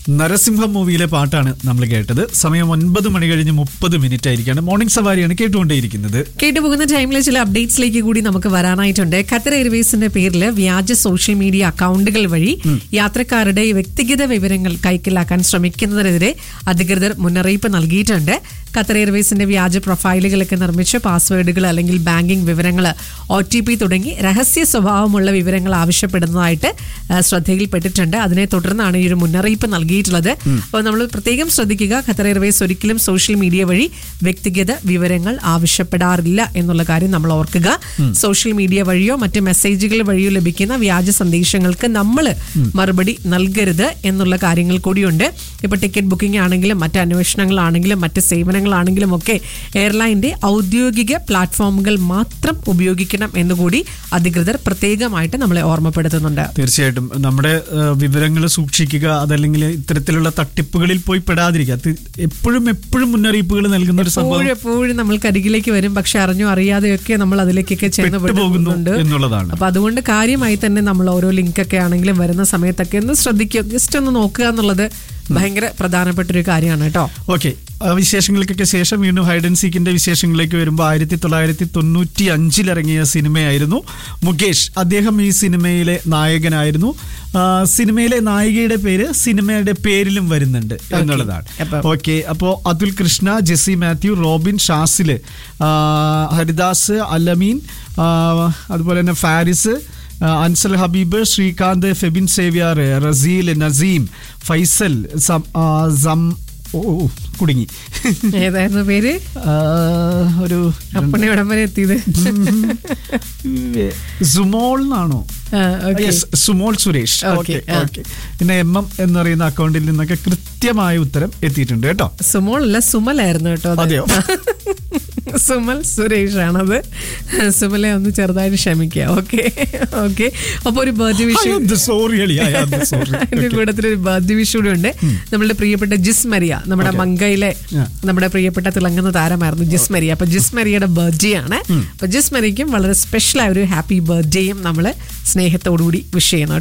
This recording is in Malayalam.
നരസിംഹം മൂവിയിലെ പാട്ടാണ് നമ്മൾ കേട്ടത് സമയം ഒൻപത് മണി കഴിഞ്ഞ് മുപ്പത് മിനിറ്റ് ആയിരിക്കാണ് മോർണിംഗ് സവാരിയാണ് കേട്ടുകൊണ്ടേയിരിക്കുന്നത് കേട്ടുപോകുന്ന ടൈമിലെ ചില അപ്ഡേറ്റ്സിലേക്ക് കൂടി നമുക്ക് വരാനായിട്ടുണ്ട് ഖത്തർ എയർവേസിന്റെ പേരിൽ വ്യാജ സോഷ്യൽ മീഡിയ അക്കൗണ്ടുകൾ വഴി യാത്രക്കാരുടെ വ്യക്തിഗത വിവരങ്ങൾ കൈക്കലാക്കാൻ ശ്രമിക്കുന്നതിനെതിരെ അധികൃതർ മുന്നറിയിപ്പ് നൽകിയിട്ടുണ്ട് ഖത്തർ എയർവേസിന്റെ വ്യാജ പ്രൊഫൈലുകളൊക്കെ നിർമ്മിച്ച് പാസ്വേഡുകൾ അല്ലെങ്കിൽ ബാങ്കിംഗ് വിവരങ്ങൾ ഒ ടി പി തുടങ്ങി രഹസ്യ സ്വഭാവമുള്ള വിവരങ്ങൾ ആവശ്യപ്പെടുന്നതായിട്ട് ആ, ശ്രദ്ധയിൽപ്പെട്ടിട്ടുണ്ട് അതിനെ തുടർന്നാണ് ഈ ഒരു മുന്നറിയിപ്പ് നൽകിയിട്ടുള്ളത് അപ്പോൾ നമ്മൾ പ്രത്യേകം ശ്രദ്ധിക്കുക ഖത്തർ എയർവേസ് ഒരിക്കലും സോഷ്യൽ മീഡിയ വഴി വ്യക്തിഗത വിവരങ്ങൾ ആവശ്യപ്പെടാറില്ല എന്നുള്ള കാര്യം നമ്മൾ ഓർക്കുക സോഷ്യൽ മീഡിയ വഴിയോ മറ്റ് മെസ്സേജുകൾ വഴിയോ ലഭിക്കുന്ന വ്യാജ സന്ദേശങ്ങൾക്ക് നമ്മൾ മറുപടി നൽകരുത് എന്നുള്ള കാര്യങ്ങൾ കൂടിയുണ്ട് ഇപ്പൊ ടിക്കറ്റ് ബുക്കിംഗ് ആണെങ്കിലും മറ്റ് അന്വേഷണങ്ങളാണെങ്കിലും മറ്റ് സേവനങ്ങളാണെങ്കിലും ഒക്കെ എയർലൈൻ്റെ ഔദ്യോഗിക പ്ലാറ്റ്ഫോമുകൾ മാത്രം ഉപയോഗിക്കണം എന്നുകൂടി അധികൃതർ പ്രത്യേകമായിട്ട് നമ്മളെ ഓർമ്മപ്പെടുത്തുന്നുണ്ട് തീർച്ചയായിട്ടും നമ്മുടെ വിവരങ്ങൾ സൂക്ഷിക്കുക അതല്ലെങ്കിൽ ഇത്തരത്തിലുള്ള തട്ടിപ്പുകളിൽ പോയി പെടാതിരിക്കുക അത് എപ്പോഴും എപ്പോഴും മുന്നറിയിപ്പുകൾ നൽകുന്ന ഒരു സംഭവം എപ്പോഴും എപ്പോഴും നമ്മൾക്ക് അരികിലേക്ക് വരും പക്ഷെ അറിഞ്ഞോ അറിയാതെയൊക്കെ നമ്മൾ അതിലേക്കൊക്കെ ചെന്ന് പെട്ടുപോകുന്നു പെടുന്നുണ്ട് എന്നുള്ളതാണ് അപ്പൊ അതുകൊണ്ട് കാര്യമായി തന്നെ നമ്മൾ ഓരോ ലിങ്ക് ഒക്കെ ആണെങ്കിലും വരുന്ന സമയത്തൊക്കെ ഒന്ന് ശ്രദ്ധിക്കുക ജസ്റ്റ് ഒന്ന് നോക്കുക എന്നുള്ളത് ഭയങ്കര പ്രധാനപ്പെട്ട ഒരു കാര്യമാണ് കേട്ടോ ഓക്കെ വിശേഷങ്ങൾക്കൊക്കെ ശേഷം വീണ്ടും ഹൈഡ് ആൻഡ് സീക്കിന്റെ വിശേഷങ്ങളിലേക്ക് വരുമ്പോൾ ആയിരത്തി തൊള്ളായിരത്തി തൊണ്ണൂറ്റി അഞ്ചിലിറങ്ങിയ സിനിമയായിരുന്നു മുകേഷ് അദ്ദേഹം ഈ സിനിമയിലെ നായകനായിരുന്നു ആ, സിനിമയിലെ നായികയുടെ പേര് സിനിമയുടെ പേരിലും വരുന്നുണ്ട് എന്നുള്ളതാണ് അപ്പം- ഓക്കെ അപ്പോൾ അതുൽ കൃഷ്ണ ജെസ്സി മാത്യു റോബിൻ ഷാസില് ആ, ഹരിദാസ് അലമീൻ ആ, അതുപോലെ തന്നെ ഫാരിസ് ആ, അൻസൽ ഹബീബ് ശ്രീകാന്ത് ഫെബിൻ സേവ്യാർ റസീൽ നസീം ഫൈസൽ സം- ആ, സം ഓ ഓ, കുടുങ്ങി ഏതായിരുന്നു പേര് ആ, ഒരു അപ്പണി ഇവിടം വരെ എത്തിയത് സുമോൾ എന്നാണോ ആ, okay. Yes Sumol Suresh Okay, okay ആ. ഓക്കെ പിന്നെ എം എം എന്ന് പറയുന്ന അക്കൗണ്ടിൽ നിന്നൊക്കെ കൃത്യമായ ഉത്തരം എത്തിയിട്ടുണ്ട് കേട്ടോ സുമോൾ അല്ല സുമലായിരുന്നു കേട്ടോ അത്. അതെയോ? സുമൽ സുരേഷ് ആണത് സുമലെ ഒന്ന് ചെറുതായിട്ട് ക്ഷമിക്കുക ഓക്കെ ഓക്കെ അപ്പൊ ഒരു ബർത്ത്ഡേ വിഷ് സോറി അളി സോറി അതിന്റെ കൂട്ടത്തിൽ ഒരു ബർത്ത്ഡേ വിഷ് കൂടെ ഉണ്ട് നമ്മളുടെ പ്രിയപ്പെട്ട ജിസ് മരിയ നമ്മുടെ Okay. മങ്കയിലെ Yeah. നമ്മുടെ പ്രിയപ്പെട്ട തിളങ്ങുന്ന താരമായിരുന്നു ജിസ് മരിയ അപ്പൊ ജിസ് മരിയയുടെ ബർത്ത്ഡേ ആണ് അപ്പൊ ജിസ് മരിക്കും വളരെ സ്പെഷ്യൽ ആയ ഒരു ഹാപ്പി ബർത്ത്ഡേയും നമ്മൾ സ്നേഹത്തോടുകൂടി വിഷ് ചെയ്യുന്നു